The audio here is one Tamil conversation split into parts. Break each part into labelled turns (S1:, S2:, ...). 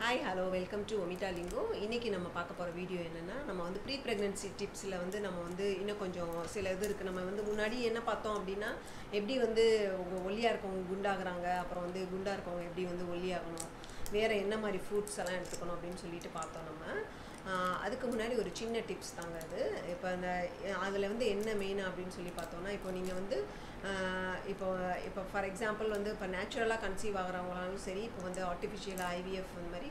S1: ஹாய் ஹலோ வெல்கம் டு ஒமிட்டா லிங்கோ இன்றைக்கி நம்ம பார்க்க போகிற வீடியோ என்னென்னா நம்ம வந்து ப்ரீ ப்ரெக்னென்சி டிப்ஸில் வந்து நம்ம வந்து இன்னும் கொஞ்சம் சில இது இருக்குது நம்ம வந்து முன்னாடி என்ன பார்த்தோம் அப்படின்னா எப்படி வந்து உங்க ஒல்லியாக இருக்கவங்க குண்டாகிறாங்க அப்புறம் வந்து குண்டாக இருக்கவங்க எப்படி வந்து ஒல்லியாகணும் வேறு என்ன மாதிரி ஃப்ரூட்ஸ் எல்லாம் எடுத்துக்கணும் அப்படின்னு சொல்லிட்டு பார்த்தோம் நம்ம ஆஹ் அதுக்கு முன்னாடி ஒரு சின்ன டிப்ஸ் தாங்க அது இப்போ அந்த அதில் வந்து என்ன மெயினாக அப்படின்னு சொல்லி பார்த்தோம்னா இப்போ நீங்கள் வந்து ஆஹ் இப்போ இப்போ ஃபார் எக்ஸாம்பிள் வந்து இப்போ நேச்சுரலாக கன்சீவ் ஆகிறவங்களாலும் சரி இப்போ வந்து ஆர்டிஃபிஷியலாக ஐவிஎஃப் அந்த மாதிரி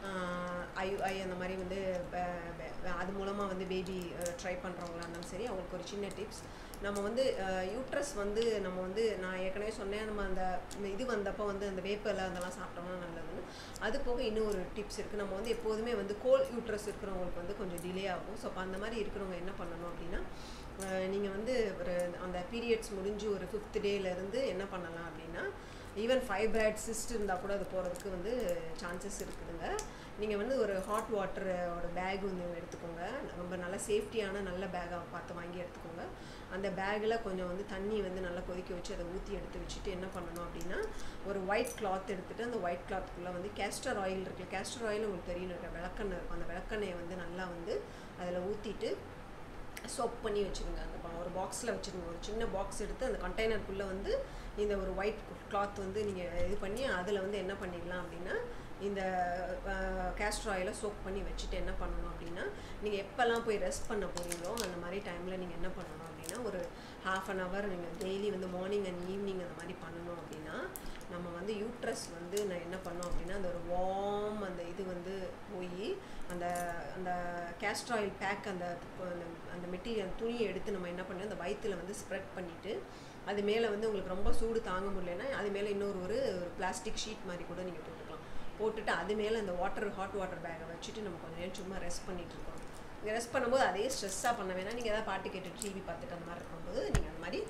S1: ஐயுஐ அந்த மாதிரி வந்து ப- ப- அது மூலமாக வந்து பேபி ட்ரை பண்ணுறவங்களா இருந்தாலும் சரி அவங்களுக்கு ஒரு சின்ன டிப்ஸ் நம்ம வந்து யூட்ரஸ் வந்து நம்ம வந்து நான் ஏற்கனவே சொன்னேன் நம்ம அந்த இந்த இது வந்தப்போ வந்து அந்த வேப்பிலை அதெல்லாம் சாப்பிட்டோம்னா நல்லதுன்னு அது போக இன்னும் ஒரு டிப்ஸ் இருக்குது நம்ம வந்து எப்போதுமே வந்து கோல் யூட்ரஸ் இருக்கிறவங்களுக்கு வந்து கொஞ்சம் டிலே ஆகும் ஸோ அப்போ அந்த மாதிரி இருக்கிறவங்க என்ன பண்ணணும் அப்படின்னா நீங்கள் வந்து ஒரு அந்த பீரியட்ஸ் முடிஞ்சு ஒரு ஃபிஃப்த் டேலேருந்து என்ன பண்ணலாம் அப்படின்னா ஈவன் ஃபைப்ராய்ட் சிஸ்ட் இருந்தால் கூட அது போகிறதுக்கு வந்து சான்சஸ் இருக்குதுங்க நீங்கள் வந்து ஒரு ஹாட் வாட்டரோட பேக் வந்து எடுத்துக்கோங்க ரொம்ப நல்ல சேஃப்டியான நல்ல பேக்காக பார்த்து வாங்கி எடுத்துக்கோங்க அந்த பேக்கில் கொஞ்சம் வந்து தண்ணி வந்து நல்லா கொதிக்க வச்சு அதை ஊற்றி எடுத்து வச்சுட்டு என்ன பண்ணணும் அப்படின்னா ஒரு ஒயிட் கிளாத் எடுத்துகிட்டு அந்த ஒயிட் கிளாத்துக்குள்ளே வந்து கேஸ்டர் ஆயில் இருக்குது கேஸ்டர் ஆயில் உங்களுக்கு தெரியும் நினைக்கிறேன் விளக்கெண்ணெய் இருக்கும் அந்த விளக்கெண்ணெயை வந்து நல்லா வந்து அதில் ஊற்றிட்டு சோப் பண்ணி வச்சுருங்க அந்த பா- ஒரு பாக்ஸில் வச்சுருங்க ஒரு சின்ன பாக்ஸ் எடுத்து அந்த கண்டெய்னருக்குள்ளே வந்து இந்த ஒரு ஒயிட் கிளாத் வந்து நீங்கள் இது பண்ணி அதில் வந்து என்ன பண்ணிடலாம் அப்படின்னா இந்த கேஸ்டர் ஆயிலை சோப் பண்ணி வச்சுட்டு என்ன பண்ணணும் அப்படின்னா நீங்கள் எப்போல்லாம் போய் ரெஸ்ட் பண்ண போகிறீங்களோ அந்த மாதிரி டைமில் நீங்கள் என்ன பண்ணணும் அப்படின்னா ஒரு ஹாஃப் அன் ஹவர் நீங்கள் டெய்லி வந்து மார்னிங் அண்ட் ஈவினிங் அந்த மாதிரி பண்ணணும் அப்படின்னா நம்ம வந்து யூட்ரஸ் வந்து நான் என்ன பண்ணோம் அப்படின்னா அந்த ஒரு வார்ம் அந்த இது வந்து போய் அந்த அந்த கேஸ்டர் ஆயில் பேக் அந்த அந்த அந்த மெட்டீரியல் துணியை எடுத்து நம்ம என்ன பண்ணோம் அந்த வயிற்றுல வந்து ஸ்ப்ரெட் பண்ணிவிட்டு அது மேலே வந்து உங்களுக்கு ரொம்ப சூடு தாங்க முடியலன்னா அது மேலே இன்னொரு ஒரு ஒரு பிளாஸ்டிக் ஷீட் மாதிரி கூட நீங்கள் போட்டுக்கலாம் போட்டுட்டு அது மேலே அந்த வாட்டர் ஹாட் வாட்டர் பேக்கை வச்சுட்டு நம்ம கொஞ்சம் நேரம் சும்மா ரெஸ்ட் பண்ணிட்டு இருக்கோம் நீங்கள் ரெஸ்ட் பண்ணும்போது அதே ஸ்ட்ரெஸ்ஸாக பண்ண வேணாம் நீங்கள் ஏதாவது பாட்டு கேட்டு டிவி பார்த்துட்டு அந்த மாதிரி இருக்கும்போது நீங்கள் அந்த மாதிரி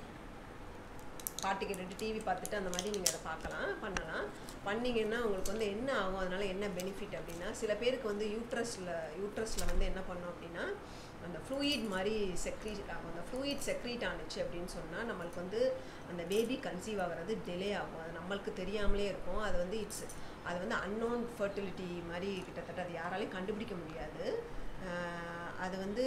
S1: பாட்டு கேட்டுட்டு டிவி பார்த்துட்டு அந்த மாதிரி நீங்கள் அதை பார்க்கலாம் பண்ணலாம் பண்ணீங்கன்னா உங்களுக்கு வந்து என்ன ஆகும் அதனால என்ன பெனிஃபிட் அப்படின்னா சில பேருக்கு வந்து யூட்ரஸில் யூட்ரஸில் வந்து என்ன பண்ணோம் அப்படின்னா அந்த ஃப்ளூயிட் மாதிரி செக்ரீட் ஆகும் அந்த ஃப்ளூயிட் செக்ரீட் ஆனுச்சு அப்படின்னு சொன்னால் நம்மளுக்கு வந்து அந்த பேபி கன்சீவ் ஆகிறது டிலே ஆகும் அது நம்மளுக்கு தெரியாமலே இருக்கும் அது வந்து இட்ஸ் அது வந்து அன்னோன் ஃபர்டிலிட்டி மாதிரி கிட்டத்தட்ட அது யாராலையும் கண்டுபிடிக்க முடியாது ஆஹ் அது வந்து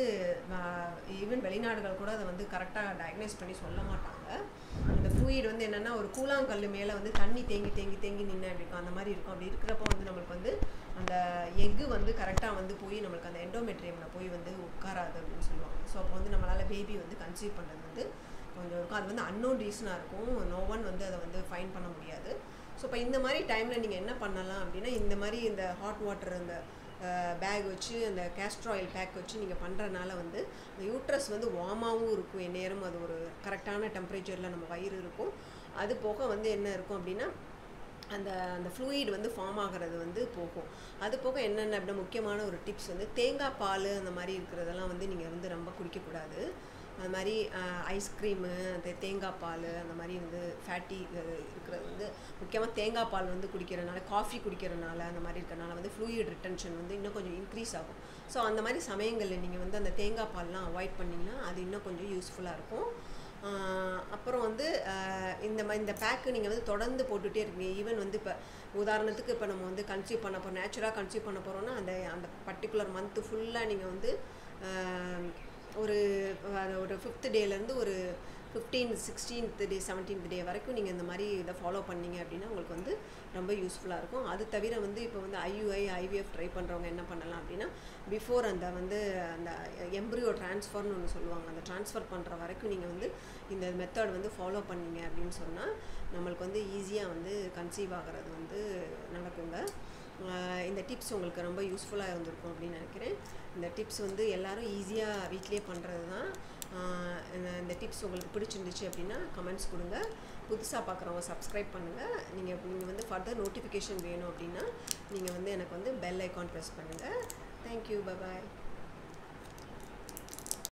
S1: ஈவன் வெளிநாடுகள் கூட அதை வந்து கரெக்டாக டயக்னைஸ் பண்ணி சொல்ல மாட்டாங்க அந்த ஃப்ளூயிட் வந்து என்னென்னா ஒரு கூழாங்கல் மேலே வந்து தண்ணி தேங்கி தேங்கி தேங்கி நின்று அப்படி இருக்கும் அந்த மாதிரி இருக்கும் அப்படி இருக்கிறப்போ வந்து நம்மளுக்கு வந்து அந்த எக்கு வந்து கரெக்டாக வந்து போய் நம்மளுக்கு அந்த எண்டோமெட்ரியமில் போய் வந்து உட்காராது அப்படின்னு சொல்லுவாங்க ஸோ அப்போ வந்து நம்மளால் பேபி வந்து கன்சீவ் பண்ணுறது வந்து கொஞ்சம் இருக்கும் அது வந்து அன்னோன் ரீசனாக இருக்கும் நோ ஒன் வந்து அதை வந்து ஃபைன் பண்ண முடியாது ஸோ இப்போ இந்த மாதிரி டைமில் நீங்கள் என்ன பண்ணலாம் அப்படின்னா இந்த மாதிரி இந்த ஹாட் வாட்டர் இந்த பேக் வச்சு அந்த கேஸ்ட்ர் ஆயில் பேக் வச்சு நீங்கள் பண்ணுறனால வந்து இந்த யூட்ரஸ் வந்து வார்மாகவும் இருக்கும் எந்நேரம் அது ஒரு கரெக்டான டெம்பரேச்சரில் நம்ம வயிறு இருக்கும் அது போக வந்து என்ன இருக்கும் அப்படின்னா அந்த அந்த ஃப்ளூயிட் வந்து ஃபார்ம் ஆகிறது வந்து போகும் அது போக என்னென்ன அப்படின்னா முக்கியமான ஒரு டிப்ஸ் வந்து தேங்காய் பால் அந்த மாதிரி இருக்கிறதெல்லாம் வந்து நீங்கள் வந்து ரொம்ப குடிக்கக்கூடாது அது மாதிரி ஐஸ்கிரீமு அந்த தேங்காய் பால் அந்த மாதிரி வந்து ஃபேட்டி இருக்கிறது வந்து முக்கியமாக தேங்காய் பால் வந்து குடிக்கிறனால காஃபி குடிக்கிறனால அந்த மாதிரி இருக்கிறனால வந்து ஃப்ளூயிட் ரிட்டன்ஷன் வந்து இன்னும் கொஞ்சம் இன்க்ரீஸ் ஆகும் ஸோ அந்த மாதிரி சமயங்களில் நீங்கள் வந்து அந்த தேங்காய் பால்லாம் அவாய்ட் பண்ணிங்கன்னா அது இன்னும் கொஞ்சம் யூஸ்ஃபுல்லாக இருக்கும் ஆஹ் அப்புறம் வந்து ஆஹ் இந்த மாதிரி இந்த பேக்கு நீங்கள் வந்து தொடர்ந்து போட்டுகிட்டே இருக்கீங்க ஈவன் வந்து இப்போ உதாரணத்துக்கு இப்போ நம்ம வந்து கன்சீவ் பண்ண போகிறோம் நேச்சுராக கன்சீவ் பண்ண போகிறோம்னா அந்த அந்த பர்டிகுலர் மந்த்து ஃபுல்லாக நீங்கள் வந்து ஆஹ் ஒரு அஹ் ஒரு ஃபிஃப்த் டேலேருந்து ஒரு fifteen sixteenth day seventeenth day வரைக்கும் நீங்கள் இந்த மாதிரி இதை ஃபாலோ பண்ணீங்க அப்படின்னா உங்களுக்கு வந்து ரொம்ப யூஸ்ஃபுல்லாக இருக்கும் அது தவிர வந்து இப்போ வந்து ஐயுஐ ஐவிஎஃப் ட்ரை பண்ணுறவங்க என்ன பண்ணலாம் அப்படின்னா பிஃபோர் அந்த வந்து அந்த எம்ப்ரியோ ட்ரான்ஸ்ஃபர்னு ஒன்று சொல்லுவாங்க அந்த ட்ரான்ஸ்ஃபர் பண்ணுற வரைக்கும் நீங்கள் வந்து இந்த மெத்தட் வந்து ஃபாலோ பண்ணீங்க அப்படின்னு சொன்னால் நம்மளுக்கு வந்து ஈஸியாக வந்து கன்சீவ் ஆகிறது வந்து நடக்குங்க ஆஹ் இந்த டிப்ஸ் உங்களுக்கு ரொம்ப யூஸ்ஃபுல்லாக இருந்திருக்கும் அப்படின்னு நினைக்கிறேன் இந்த டிப்ஸ் வந்து எல்லாரும் ஈஸியாக வீட்டிலே பண்ணுறது தான் ஆஹ் இந்த- இந்த டிப்ஸ் உங்களுக்கு பிடிச்சிருந்துச்சு அப்படின்னா கமெண்ட்ஸ் கொடுங்க புதுசாக பார்க்குறவங்க சப்ஸ்கிரைப் பண்ணுங்கள் நீங்கள் நீங்கள் வந்து ஃபர்தர் நோட்டிஃபிகேஷன் வேணும் அப்படின்னா நீங்கள் வந்து எனக்கு வந்து பெல் ஐக்கான் ப்ரெஸ் பண்ணுங்கள் தேங்க்யூ பபாய்